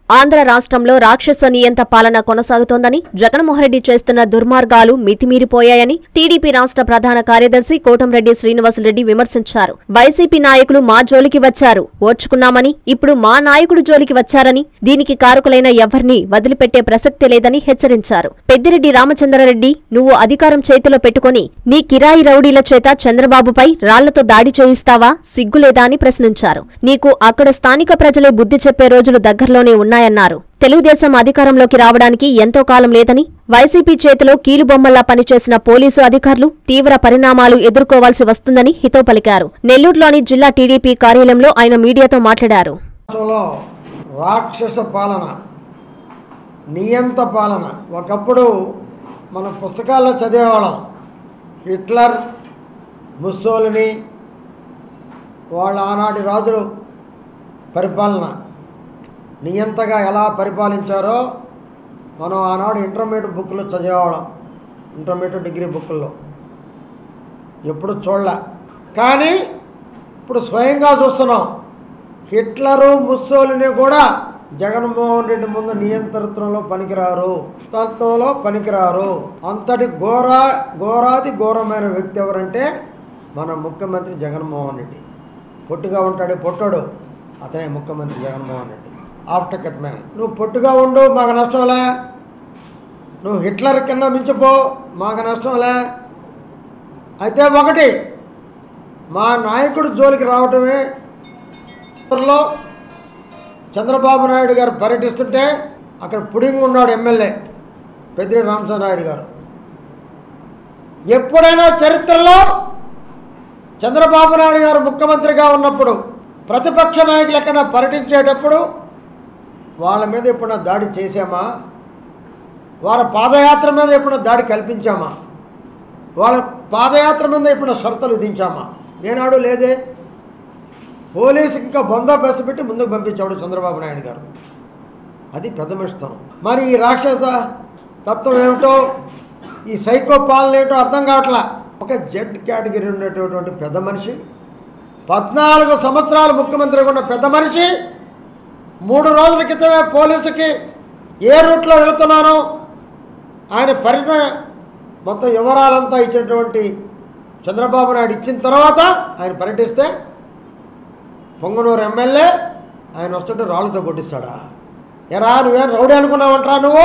ఆంధ్ర రాష్ట్రంలో రాక్షస నియంత పాలన కొనసాగుతోందని జగన్మోహన్రెడ్డి చేస్తున్న దుర్మార్గాలు మితిమీరిపోయాయని టీడీపీ రాష్ట్ర ప్రధాన కార్యదర్శి కోటంరెడ్డి శ్రీనివాసరెడ్డి విమర్శించారు వైసీపీ నాయకులు మా జోలికి వచ్చారు ఓర్చుకున్నామని ఇప్పుడు మా నాయకుడు జోలికి వచ్చారని దీనికి కారకులైన ఎవ్వరినీ వదిలిపెట్టే ప్రసక్తి లేదని హెచ్చరించారు పెద్దిరెడ్డి రామచంద్రారెడ్డి నువ్వు అధికారం చేతిలో పెట్టుకుని నీ కిరాయి రౌడీల చేత చంద్రబాబుపై రాళ్లతో దాడి చేయిస్తావా సిగ్గులేదా అని ప్రశ్నించారు నీకు అక్కడ స్థానిక ప్రజలే బుద్ధి చెప్పే రోజులు దగ్గరలోనే ఉన్నాయన్నారు తెలుగుదేశం అధికారంలోకి రావడానికి ఎంతో కాలం లేదని వైసీపీ చేతిలో కీలుబొమ్మల్లా పనిచేసిన పోలీసు అధికారులు తీవ్ర పరిణామాలు ఎదుర్కోవాల్సి వస్తుందని హితవు పలికారు నెల్లూరులోని జిల్లా టీడీపీ కార్యాలయంలో ఆయన మీడియాతో మాట్లాడారు రాష్ట్రంలో రాక్షస పాలన నియంత పాలన ఒకప్పుడు మన పుస్తకాల్లో చదివేవాళ్ళం హిట్లర్ ముస్సోలిని వాళ్ళ ఆనాటి రాజులు పరిపాలన నియంతగా ఎలా పరిపాలించారో మనం ఆనాడు ఇంటర్మీడియట్ బుక్లో చదివేవాళ్ళం ఇంటర్మీడియట్ డిగ్రీ బుక్కుల్లో ఎప్పుడు చూడలే కానీ ఇప్పుడు స్వయంగా చూస్తున్నాం హిట్లరు ముస్సోలిని కూడా జగన్మోహన్ రెడ్డి ముందు నియంత్రణలో పనికిరారు తత్వంలో పనికిరారు అంతటి ఘోర ఘోరాతి ఘోరమైన వ్యక్తి ఎవరంటే మన ముఖ్యమంత్రి జగన్మోహన్ రెడ్డి పొట్టుగా ఉంటాడు పొట్టడు అతనే ముఖ్యమంత్రి Jaganmohan Reddy after cut man నువ్వు పొట్టుగా ఉండు మాకు నష్టంలే నువ్వు హిట్లర్ కింద మించిపో మాకు నష్టంలే అయితే ఒకటి మా నాయకుడు జోలికి రావటమే లో చంద్రబాబు నాయుడు గారు పర్యటిస్తుంటే అక్కడ పుడింగ్ ఉన్నాడు ఎమ్మెల్యే పెద్దిరెడ్డి రామచంద్రనాయుడు గారు ఎప్పుడైనా చరిత్రలో చంద్రబాబు నాయుడు గారు ముఖ్యమంత్రిగా ఉన్నప్పుడు ప్రతిపక్ష నాయకులు ఎక్కడ పర్యటించేటప్పుడు వాళ్ళ మీద ఎప్పుడైనా దాడి చేశామా వాళ్ళ పాదయాత్ర మీద ఎప్పుడైనా దాడి కల్పించామా వాళ్ళ పాదయాత్ర మీద ఎప్పుడైనా షరతులు విధించామా ఏనాడు లేదే పోలీసు ఇంకా బందోబస్తు పెట్టి ముందుకు పంపించాడు చంద్రబాబు నాయుడు గారు అది పెద్ద మిష్టం మరి ఈ రాక్షస తత్వం ఏమిటో ఈ సైకో పాలన ఏమిటో అర్థం కావట్లా ఒక జెడ్ కేటగిరీ ఉండేటటువంటి పెద్ద మనిషి పద్నాలుగు సంవత్సరాలు ముఖ్యమంత్రిగా ఉన్న పెద్ద మనిషి మూడు రోజుల క్రితమే పోలీసుకి ఏ రూట్లో వెళుతున్నానో ఆయన పర్యటన మొత్తం వివరాలంతా ఇచ్చినటువంటి చంద్రబాబు నాయుడు ఇచ్చిన తర్వాత ఆయన పర్యటిస్తే పొంగనూరు ఎమ్మెల్యే ఆయన వస్తుంటే రాళ్ళతో కొట్టిస్తాడా ఎరా నువ్వేం రౌడీ అనుకున్నావంటరా నువ్వు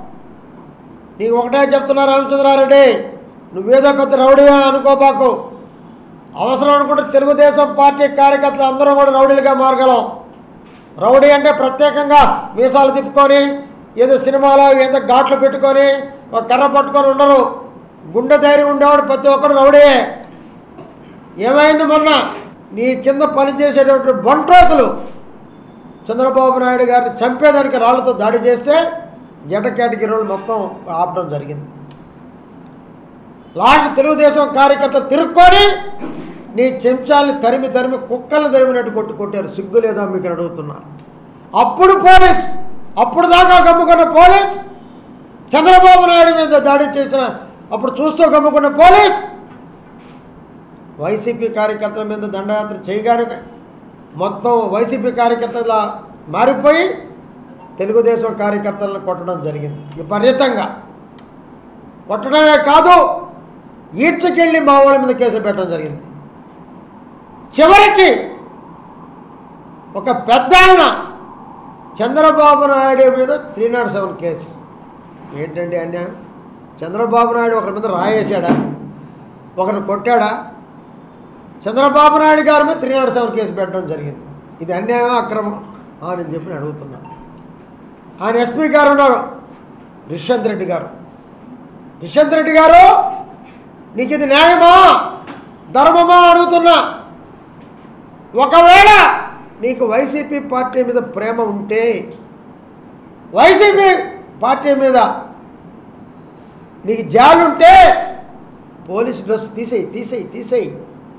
నీకు ఒకటే చెప్తున్నా రామచంద్రారెడ్డి నువ్వేదో పెద్ద రౌడీ అని అనుకోబాకు అవసరం అనుకుంటే తెలుగుదేశం పార్టీ కార్యకర్తలు అందరూ కూడా రౌడీలుగా మారగలం రౌడీ అంటే ప్రత్యేకంగా మీసాలు తిప్పుకొని ఏదో సినిమాలో ఏదో ఘాట్లు పెట్టుకొని ఒక కర్ర పట్టుకొని ఉండరు గుండె ధైర్యం ఉండేవాడు ప్రతి ఒక్కడు రౌడీయే ఏమైంది మొన్న నీ కింద పనిచేసేటటువంటి బంట్రోతులు చంద్రబాబు నాయుడు గారిని చంపేదానికి రాళ్లతో దాడి చేస్తే జట కేటగిరీలు మొత్తం ఆపడం జరిగింది లాస్ట్ తెలుగుదేశం కార్యకర్తలు తిరుక్కొని నీ చెంచాలని తరిమి తరిమి కుక్కల్ని తరిమినట్టు కొట్టు కొట్టారు సిగ్గు లేదా మీకు అని అడుగుతున్నా అప్పుడు పోలీస్ అప్పుడు దాకా గమ్ముకున్న పోలీస్ చంద్రబాబు నాయుడు మీద దాడి చేసిన అప్పుడు చూస్తూ గమ్ముకున్న పోలీస్ వైసీపీ కార్యకర్తల మీద దండయాత్ర చేయగానే మొత్తం వైసీపీ కార్యకర్తల మారిపోయి తెలుగుదేశం కార్యకర్తలను కొట్టడం జరిగింది విపరీతంగా కొట్టడమే కాదు ఈడ్చుకెళ్ళి మా వాళ్ళ మీద కేసు పెట్టడం జరిగింది చివరికి ఒక పెద్ద ఆయన చంద్రబాబు నాయుడు మీద త్రీ నాట్ సెవెన్ కేసు ఏంటండి అన్యాయం చంద్రబాబు నాయుడు ఒకరి మీద రాయేశాడా ఒకరిని కొట్టాడా చంద్రబాబు నాయుడు గారి మీద త్రీ నాట్ సెవెన్ కేసు పెట్టడం జరిగింది ఇది అన్యాయం అక్రమం అని చెప్పి నేను అడుగుతున్నా ఆయన ఎస్పీ గారు ఉన్నారు రిషంత్ రెడ్డి గారు రిషంత్ రెడ్డి గారు నీకు ఇది న్యాయమా ధర్మమా అడుగుతున్నా ఒకవేళ నీకు వైసీపీ పార్టీ మీద ప్రేమ ఉంటే వైసీపీ పార్టీ మీద నీకు జాలుంటే పోలీస్ డ్రెస్ తీసేయి తీసేయి తీసేయి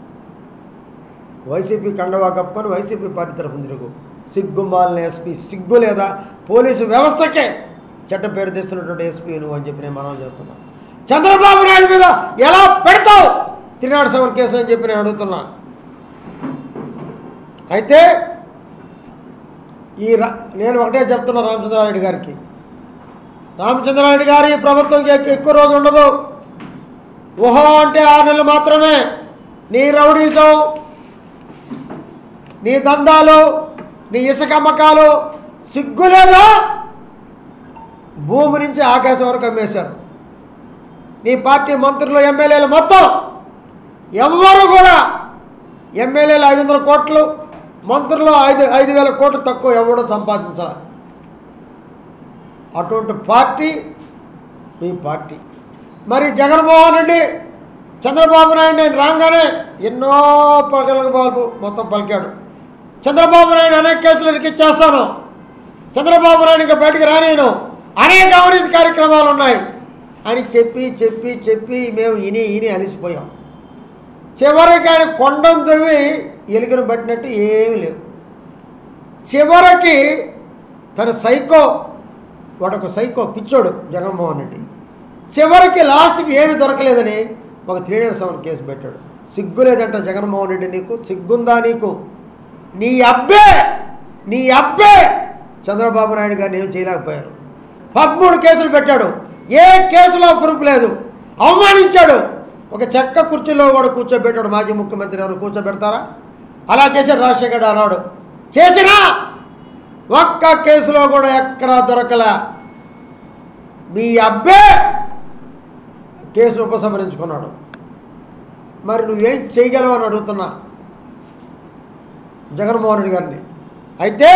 వైసీపీ కండవా కప్పుకొని వైసీపీ పార్టీ తరఫున తిరుగు సిగ్గు మాలిన ఎస్పీ సిగ్గు లేదా పోలీసు వ్యవస్థకే చట్ట పేరు తెస్తున్నటువంటి ఎస్పీ నువ్వు అని చెప్పి నేను మనం చేస్తున్నా చంద్రబాబు నాయుడు మీద ఎలా పెడతావు తినాడు సెవెన్ కేసు అని చెప్పి నేను అడుగుతున్నా అయితే ఈ రా నేను ఒకటే చెప్తున్నా రామచంద్రారెడ్డి గారికి రామచంద్రారెడ్డి గారి ఈ ప్రభుత్వంకి ఎక్- ఎక్కువ రోజు ఉండదు ఊహో అంటే ఆరు నెలలు మాత్రమే నీ రౌడీజం నీ దందాలు నీ ఇసుక అమ్మకాలు సిగ్గులేదా భూమి నుంచి ఆకాశం వరకు అమ్మేశారు నీ పార్టీ మంత్రులు ఎమ్మెల్యేలు మొత్తం ఎవ్వరు కూడా ఎమ్మెల్యేలు ఐదు వందల కోట్లు మంత్రులు ఐదు ఐదు వేల కోట్లు తక్కువ ఎవడో సంపాదించాల అటువంటి పార్టీ మీ పార్టీ మరి జగన్మోహన్ రెడ్డి చంద్రబాబు నాయుడు నేను రాగానే ఎన్నో పలకలకు బాబు మొత్తం పలికాడు చంద్రబాబు నాయుడు అనేక కేసులు ఇరికిచ్చేస్తాను చంద్రబాబు నాయుడు ఇంకా బయటికి రానేను అనేక అవినీతి కార్యక్రమాలు ఉన్నాయి అని చెప్పి చెప్పి చెప్పి మేము ఇని ఇని అలిసిపోయాం చివరికి ఆయన కొండను తవ్వి ఎలుగును పట్టినట్టు ఏమీ లేవు చివరికి తన సైకో వాడొక సైకో పిచ్చోడు జగన్మోహన్ రెడ్డి చివరికి లాస్ట్కి ఏమి దొరకలేదని ఒక త్రీ హండ్రెడ్ సెవెన్ కేసు పెట్టాడు సిగ్గు లేదంట జగన్మోహన్ రెడ్డి నీకు సిగ్గుందా నీకు నీ అబ్బే నీ అబ్బే చంద్రబాబు నాయుడు గారిని ఏం చేయలేకపోయారు పదమూడు కేసులు పెట్టాడు ఏ కేసులో ప్రూఫ్ లేదు అవమానించాడు ఒక చెక్క కుర్చీలో కూడా కూర్చోబెట్టాడు మాజీ ముఖ్యమంత్రి ఎవరు కూర్చోబెడతారా అలా చేశాడు రాజశేఖర్ ఆనాడు చేసినా ఒక్క కేసులో కూడా ఎక్కడా దొరకలే మీ అబ్బే కేసును ఉపసంహరించుకున్నాడు మరి నువ్వేం చేయగలవు అని అడుగుతున్నా జగన్మోహన్ రెడ్డి గారిని అయితే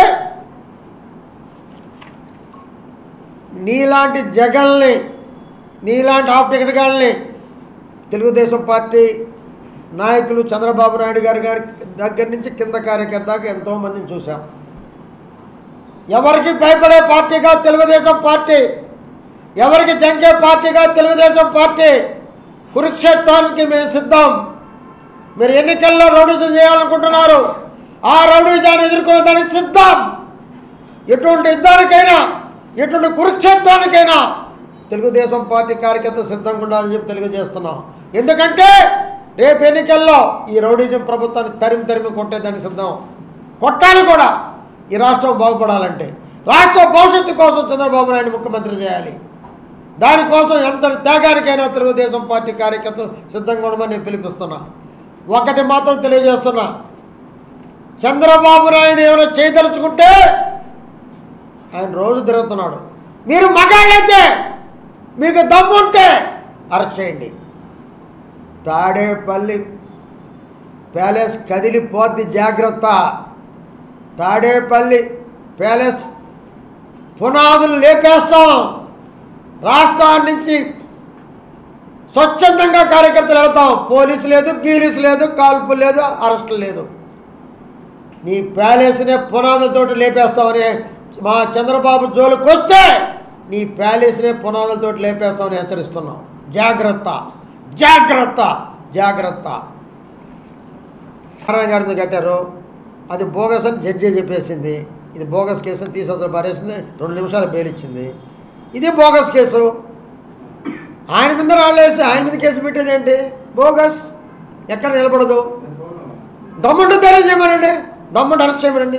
నీలాంటి జగన్ని నీలాంటి ఆఫ్ టికెట్ గారిని తెలుగుదేశం పార్టీ నాయకులు చంద్రబాబు నాయుడు గారి గారి దగ్గర నుంచి కింద కార్యకర్త దాకా ఎంతోమందిని చూసాం ఎవరికి భయపడే పార్టీగా తెలుగుదేశం పార్టీ ఎవరికి జంకే పార్టీగా తెలుగుదేశం పార్టీ కురుక్షేత్రానికి మేము సిద్ధం మీరు ఎన్నికల్లో రౌడీజం చేయాలనుకుంటున్నారు ఆ రౌడీజాన్ని ఎదుర్కొనేదానికి సిద్ధం ఎటువంటి యుద్ధానికైనా ఎటువంటి కురుక్షేత్రానికైనా తెలుగుదేశం పార్టీ కార్యకర్త సిద్ధంగా ఉండాలని చెప్పి తెలియజేస్తున్నాం ఎందుకంటే రేపు ఎన్నికల్లో ఈ రౌడీజం ప్రభుత్వాన్ని తరిమి తరిమి కొట్టేదానికి సిద్ధం కొట్టాలి కూడా ఈ రాష్ట్రం బాగుపడాలంటే రాష్ట్ర భవిష్యత్తు కోసం చంద్రబాబు నాయుడు ముఖ్యమంత్రి చేయాలి దానికోసం ఎంత త్యాగానికైనా తెలుగుదేశం పార్టీ కార్యకర్తలు సిద్ధంగా ఉండమని నేను పిలిపిస్తున్నా ఒకటి మాత్రం తెలియజేస్తున్నా చంద్రబాబు నాయుడు ఏమైనా చేయదలుచుకుంటే ఆయన రోజు తిరుగుతున్నాడు మీరు మగాళ్ళైతే మీకు దమ్ముంటే అరెస్ట్ చేయండి తాడేపల్లి ప్యాలెస్ కదిలిపోద్ది జాగ్రత్త తాడేపల్లి ప్యాలెస్ పునాదులు లేపేస్తాం రాష్ట్రాన్ని నుంచి స్వచ్ఛందంగా కార్యకర్తలు వెళ్తాం పోలీసు లేదు గీలీసు లేదు కాల్పు లేదు అరెస్టు లేదు నీ ప్యాలెస్నే పునాదులతోటి లేపేస్తామని మా చంద్రబాబు జోలికి వస్తే నీ ప్యాలెస్నే పునాదులతోటి లేపేస్తామని హెచ్చరిస్తున్నాం జాగ్రత్త జాగ్రత్త జాగ్రత్త నారాయణ గారి మీద కట్టారు అది బోగస్ అని జడ్జి చెప్పేసింది ఇది బోగస్ కేసు అని తీసుకొచ్చి పారేసింది రెండు నిమిషాలు బెయిల్ ఇచ్చింది ఇది బోగస్ కేసు ఆయన మీద రాళ్ళేసి ఆయన మీద కేసు పెట్టేది ఏంటి బోగస్ ఎక్కడ నిలబడదు దమ్ముంటే ధైర్యం చేయమనండి దమ్ముంటే అరెస్ట్ చేయమనండి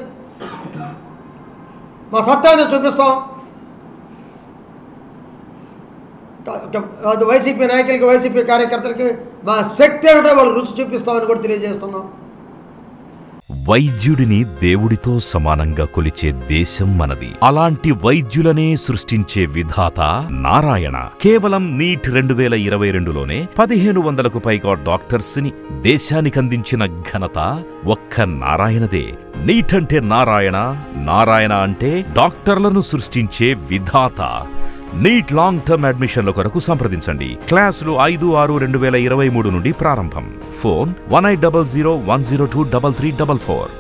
మా సత్యాన్ని చూపిస్తాం అది వైసీపీ నాయకులకి వైసీపీ కార్యకర్తలకి మా శక్తి ఏమిటో వాళ్ళు రుచి చూపిస్తామని కూడా తెలియజేస్తున్నాం వైద్యుడిని దేవుడితో సమానంగా కొలిచే దేశం మనది అలాంటి వైద్యులనే సృష్టించే విధాత నారాయణ కేవలం నీట్ రెండు వేల ఇరవై రెండులోనే పదిహేను వందలకు పైగా డాక్టర్స్ ని దేశానికందించిన ఘనత ఒక్క నారాయణదే నీట్ అంటే నారాయణ నారాయణ అంటే డాక్టర్లను సృష్టించే విధాత నీట్ లాంగ్ టర్మ్ అడ్మిషన్ల కొరకు సంప్రదించండి క్లాసులు ఐదు ఆరు రెండు వేల ఇరవై మూడు నుండి ప్రారంభం phone one eight double zero one zero two double three double four